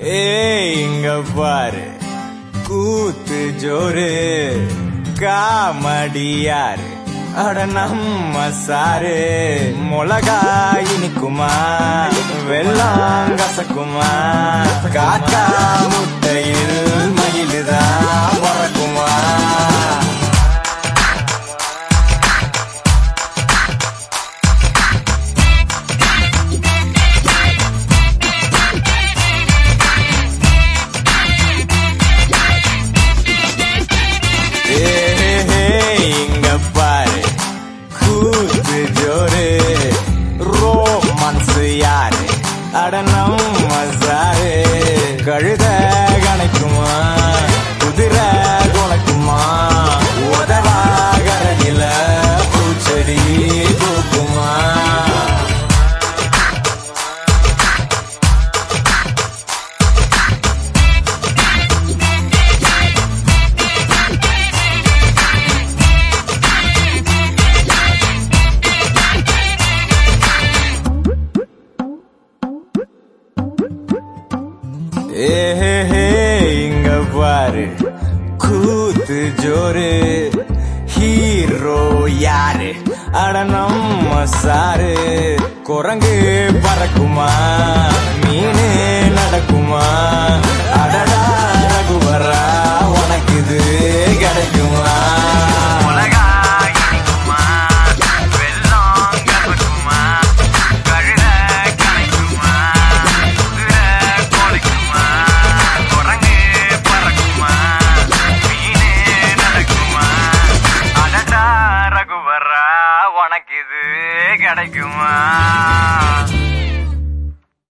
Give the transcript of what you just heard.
ஏய் இங்க பாரு கூத்து ஜோரு காமடியாரு அட நம்ம சாரு மிளகா இனிக்குமா வெள்ளம் கசக்குமா காக்கா முட்டையில் மயிலுதான் பறக்குமா ஏய், இங்க பாரு கூத்து ஜோரு ரோமான்ஸ் யாரு அட நம்ம சாரு கழுத கணக்குமா குதிரை குணக்குமா உதவாகரையில பூச்செடி பூக்குமா ஏஹே இங்க பாரு கூத்து ஜோரு ஹீரோ யாரு அட நம்ம சாரு குரங்கு பறக்குமா